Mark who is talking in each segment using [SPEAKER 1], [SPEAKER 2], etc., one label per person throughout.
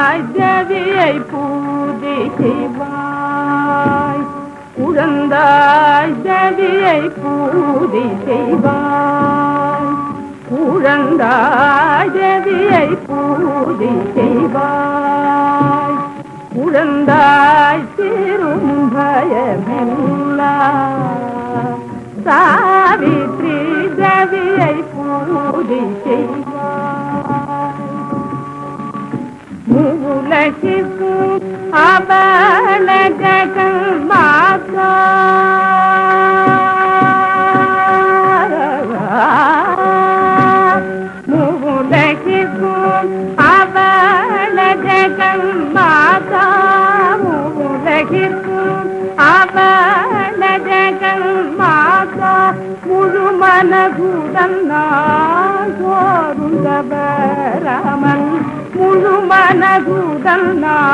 [SPEAKER 1] குழந்தாய் தேவியை பூஜை செய்வாய் குழந்தாய் தேவியை பூஜை செய்வாய் குழந்தாய் தேவியை பூஜை செய்வாய் குழந்தாய் சிறும் பயமில்லா சாவித்ரி தேவியை பூஜை செய்வாய் மூலகிக்கும் அவள ஜகன் மாதா மூலகிக்கும் அவள ஜகன் மாதா மூலகிக்கும் அவள ஜகன் மாதா முழு மனகுடன் நாகோருந்தவரமன் முழு மனகுடன்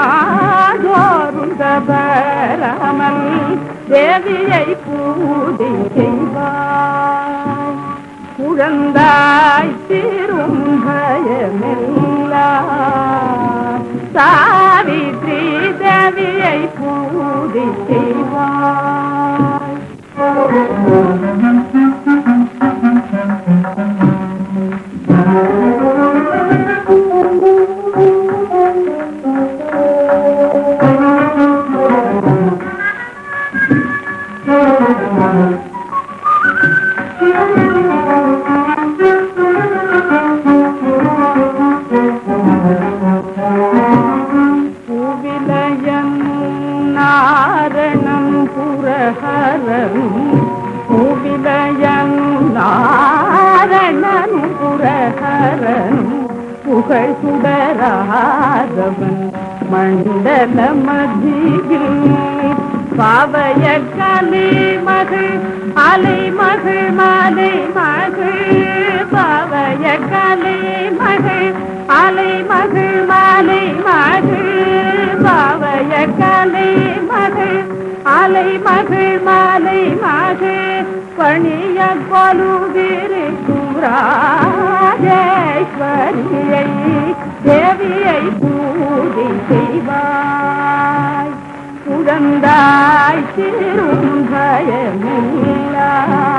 [SPEAKER 1] நாகோருந்தவரமன் தேவியை பூஜை செய்வாய் குழந்தாய் சிறும் பயமில்லா சாவித்ரி தேவியை பூஜை செய்வாய் பூவிலயம் நாரணம் புரஹரம் பூவிலயம் நாரணம் புரஹரம் புகழ் சுடராதவன் மண்டல மதியில் பாவய கலை மகள் அலை மகள் மாலை மகள் பாவய கலை மகள் அலை மகள் மாலை மகள் பாவய கலை மகள் அலை மகள் மாலை மகள் பணிய கொலுவிருக்கும் ராஜேஸ்வரியை தேவியை பூஜை செய்வாய் குழந்தாய் சிறும் பயமில்லா